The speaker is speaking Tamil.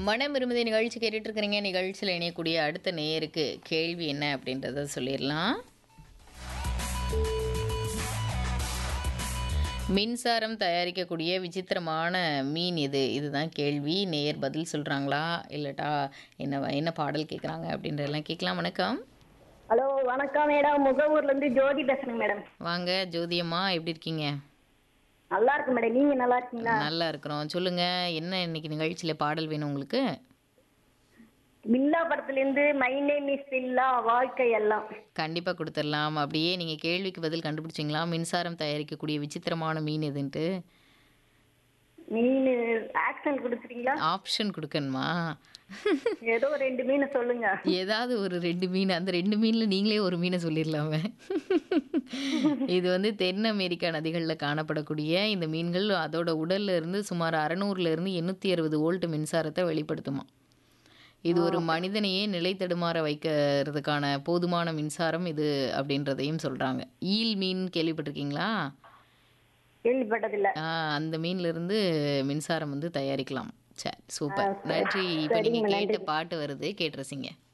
மனம் விரும்புதி நிகழ்ச்சி கேட்டுட்டு இருக்கிறீங்க நிகழ்ச்சியில் இணையக்கூடிய அடுத்த நேயருக்கு கேள்வி என்ன அப்படின்றத சொல்லிடலாம் மின்சாரம் தயாரிக்கக்கூடிய விசித்திரமான மீன் எது இதுதான் கேள்வி நேயர் பதில் சொல்கிறாங்களா இல்லட்டா என்ன என்ன பாடல் கேட்குறாங்க அப்படின்றதெல்லாம் கேட்கலாம் வணக்கம் ஹலோ வணக்கம் மேடம் முகவூர்ல இருந்து ஜோதி பேசுறேங்க மேடம் வாங்க ஜோதியம்மா எப்படி இருக்கீங்க நல்லா இருக்கு மேடம் நீங்க நல்லா இருக்கீங்களா நல்லா இருக்கிறோம் சொல்லுங்க என்ன இன்னைக்கு நிகழ்ச்சியில் பாடல் வேணும் உங்களுக்கு பில்லா படத்துல இருந்து மை நேம் இஸ் பில்லா வாழ்க்கை எல்லாம் கண்டிப்பாக கொடுத்துடலாம் அப்படியே நீங்கள் கேள்விக்கு பதில் கண்டுபிடிச்சிங்களா மின்சாரம் தயாரிக்கக்கூடிய விசித்திரமான மீன் எதுன்ட்டு மீன் ஆக்ஷன் கொடுக்குறீங்களா ஆப்ஷன் கொடுக்கணுமா ஏதோ ரெண்டு மீன் சொல்லுங்க ஏதாவது ஒரு ரெண்டு மீன் அந்த ரெண்டு மீனில் நீங்களே ஒரு மீனை சொல்லிடலாமே இது வந்து தென் அமெரிக்கா நதிகளில் காணப்படக்கூடிய இந்த மீன்கள் அதோட உடல்ல இருந்து சுமார் அறநூறுல இருந்து எண்ணூற்றி அறுபது வோல்ட் மின்சாரத்தை வெளிப்படுத்துமா இது ஒரு மனிதனையே நிலை தடுமாற வைக்கிறதுக்கான போதுமான மின்சாரம் இது அப்படின்றதையும் சொல்கிறாங்க ஈல் மீன் கேள்விப்பட்டிருக்கீங்களா கேள்விப்பட்டதில்ல ஆ, அந்த மீன்ல இருந்து மின்சாரம் வந்து தயாரிக்கலாம் சரி சூப்பர் நன்றி இப்போ நீங்கள் கேட்ட பாட்டு வருது கேட்டு ரசிங்க